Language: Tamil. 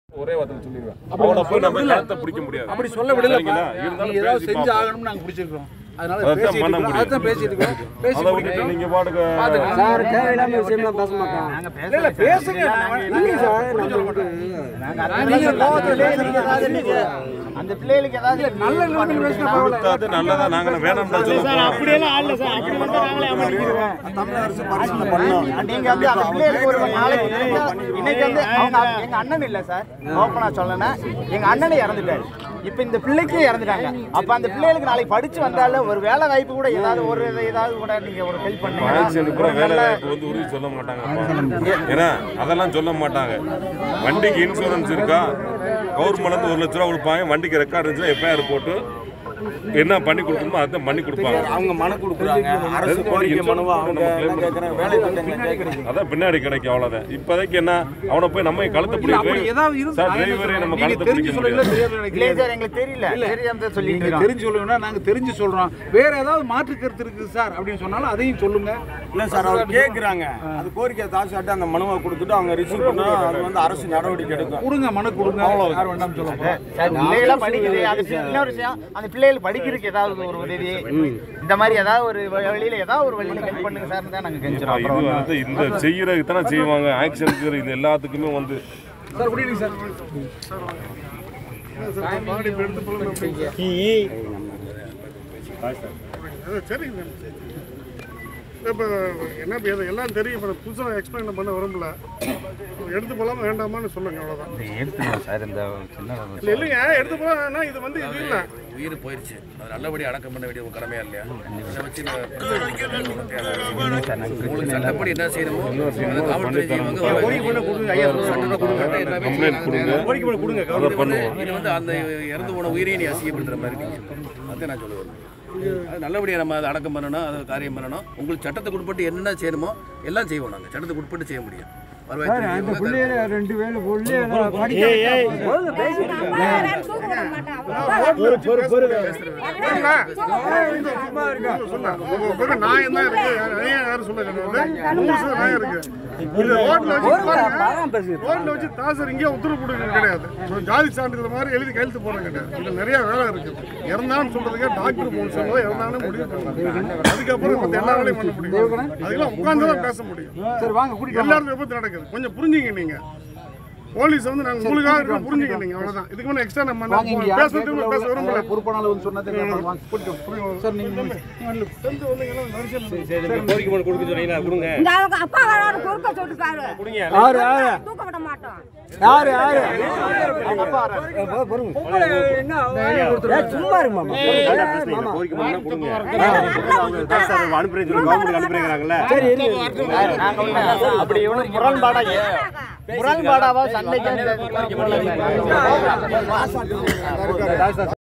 ஒரே வார்த்தை சொல்லிடுவேன் அவனை போய் நம்ம களத்தை பிடிக்க முடியாது அப்படி சொல்ல விடல சரிங்களா? இருந்தாலும் நீங்க ஏதாவது பேசி செஞ்சு பார்ப்போம். ஆகணும்னு நாங்க பிடிச்சிருக்கோம் அதனால அதான் பேசிட்டு பண்ண இருக்கோம். முடியும். அதான் பேசிட்டு இருக்கோம் பேசி அதை விட்டுட்டு நீங்க பாட்டுக்கு சார் தேவையில்லாம விஷயம்லாம் பேச மாட்டோம் இல்ல இல்ல பேசுங்க இல்லைங்க சார் நம்ம வந்து நீங்க கோவத்துல பேசுறீங்க அந்த பிள்ளைகளுக்கு ஏதாவது நல்ல நிலைமையில பேசினா பரவாயில்ல கொடுத்தாது நல்லதா நாங்க வேணாம் தான் சொல்ல போறோம். அப்படியெல்லாம் ஆடல சார் அப்படி வந்தா நாங்களே அமர்த்திடுவோம் தமிழக அரசு பரிசீலனை பண்ணோம் நீங்க வந்து அந்த பிள்ளைகளுக்கு ஒரு நாளைக்கு இன்னைக்கு வந்து அவங்க எங்க அண்ணன் இல்ல சார் ஓப்பனா சொல்லனா எங்க அண்ணனே இறந்துட்டாரு இப்ப இந்த பிள்ளைக்கு இறந்துட்டாங்க அப்ப அந்த பிள்ளைகளுக்கு நாளைக்கு படிச்சு வந்தாலும் ஒரு வேலை வாய்ப்பு கூட ஏதாவது ஒரு ஏதாவது கூட நீங்க ஒரு ஹெல்ப் ஆக்சிடென்ட் கூட பண்ணுங்க வேலை வாய்ப்பு வந்து உறுதி சொல்ல மாட்டாங்க ஏன்னா அதெல்லாம் சொல்ல மாட்டாங்க வண்டிக்கு இன்சூரன்ஸ் இருக்கா கவர்மெண்ட் வந்து ஒரு லட்ச ரூபா கொடுப்பாங்க வண்டிக்கு ரெக்கார்டு இருந்துச்சுன்னா எஃப்ஐஆர் போட்டு என்ன பண்ணி கொடுக்கணுமோ அதான் பண்ணி கொடுப்பாங்க அவங்க மனு கொடுக்குறாங்க அரசு கோரிக்கை மனுவா அவங்க என்ன கேட்கறாங்க வேலை திட்டங்கள் கேட்கறீங்க அதான் பின்னாடி கிடைக்கும் அவ்வளவுதான் இப்போதைக்கு என்ன அவனை போய் நம்ம கழுத்தை இல்ல, அப்படி பிடிக்க ஏதாவது இருந்தா சார் டிரைவரே நம்ம நீங்க கழுத்தை தெரிஞ்சு பிடிக்க சொல்றீங்களா முடியாது தெரியாது இல்லையே நினைக்கிறீங்க சார் எங்களுக்கு தெரியல தெரியாம சொல்லிட்டு நீங்க இருக்கோம். தெரிஞ்சு சொல்லுங்கன்னா நாங்க தெரிஞ்சு சொல்றோம் வேற ஏதாவது மாற்று கருத்து இருக்குது சார் அப்படின்னு சொன்னாலும் அதையும் சொல்லுங்க இல்ல சார் அவர் கேக்குறாங்க அது கோரிக்கை தாசாட்டு அந்த மனுவை கொடுத்துட்டு அவங்க ரிசீவ் பண்ணா அது வந்து அரசு நடவடிக்கை எடுக்கும் கொடுங்க மனு கொடுங்க யார் வேண்டாம் சொல்ல போறோம் சார் பிள்ளைகளாம் படிக்குது அது பி- இன்னொரு விஷயம் அந்த பிள்ளைகள் படிக்கிறதுக்கு ஏதாவது ஒரு உதவி இந்த மாதிரி ஏதாவது ஒரு வ- வழியில ஏதாவது ஒரு வழியில ஹெல்ப் பண்ணுங்க சார் தான் நாங்க கெஞ்சுறோம் இது அப்புறம் வந்து இந்த செய்யறதுக்கு தானே செய்வாங்க ஆக்சிடென்ட் இது எல்லாத்துக்குமே வந்து சார் குட் ஈவினிங் சார் சரிங்க இப்போ என்ன இப்போ இது எல்லாம் தெரியும் இப்போ புதுசாக எக்ஸ்பிளைன் பண்ண விரும்பல எடுத்து போகலாமா வேண்டாமான்னு சொல்லுங்க அவ்வளோதான் எடுத்துக்கலாம் சார் இந்த சின்ன இல்லை இல்லைங்க எடுத்து போகலாம் இது வந்து இது இல்லை உயிர் போயிருச்சு அது நல்லபடியாக அடக்கம் பண்ண வேண்டிய ஒரு கடமையா இல்லையா இதை வச்சு நான் உங்களுக்கு சட்டப்படி என்ன செய்யணுமோ அதை காவல்துறை செய்வாங்க கம்ப்ளைண்ட் கொடுங்க அதை பண்ணுவோம் இது வந்து அந்த இறந்து போன உயிரையை நீ அசிங்கப்படுத்துற மாதிரி இருக்கு அதான் நான் சொல்ல வரேன் அது நல்லபடியாக நம்ம அதை அடக்கம் பண்ணணும் அதை காரியம் பண்ணணும் உங்களுக்கு சட்டத்துக்கு உட்பட்டு என்னென்ன செய்யணுமோ எல்லாம் செய்வோம் நாங்கள் சட்டத்துக்கு உட்பட்டு செய்ய முடியும் வருவாய்த்துறை அந்த செய்வாங்க, பிள்ளைய ரெண்டு வேலை பிள்ளைய சொன்னா நியாயம் தான் இருக்கு நியாயம் யாரும் சொல்ல கிடையாது ரூல்ஸ் நியாயம் இருக்கு இது ரோட்ல வச்சு பாருங்க. ரோட்ல வச்சு தாசர் இங்கே உத்தரவு கொடுக்க கிடையாது ஒரு ஜாதி சான்றிதழ் மாதிரி எழுதி கையெழுத்து போட கிடையாது இது நிறைய வேலை இருக்கு இறந்தான்னு சொல்றதுக்கே டாக்டர் மூணு சொல்லுவோம் இறந்தாலும் முடிவு பண்ணலாம் அதுக்கப்புறம் மத்த எல்லா வேலையும் பண்ண முடியும் அதுக்கெல்லாம் உட்கார்ந்து தான் பேச முடியும் சரி வாங்க கூட்டிட்டு எல்லாரும் விபத்து நடக்குது கொஞ்சம் புரிஞ்சுங்க நீங்க போலீஸ் வந்து நாங்க உங்களுக்காக இருக்கோம் புரிஞ்சுங்க நீங்க அவ்வளவுதான் இதுக்கு முன்னாடி எக்ஸ்ட்ரா நம்ம வாங்க இங்க யார் பேசுறதுக்கு பேச விரும்பல கேட்கல பொறுப்பான அளவு சொன்னா தெரியும் வாங்க கூட்டிட்டு சார் நீங்க தெரிஞ்சு வந்தீங்கன்னா வரிசையில் இந்த அவங்க அப்பா வராரு குறுக்க சொல்லிருக்காரு யாரு யாரு தூக்க விட மாட்டோம் யாரு யாரு சும்மா இருக்கு மாமா சரி இரு. நாங்க வந்து அப்படி ஒன்றும் முரண்பாடா முரண்பாடாவா சண்டைக்கு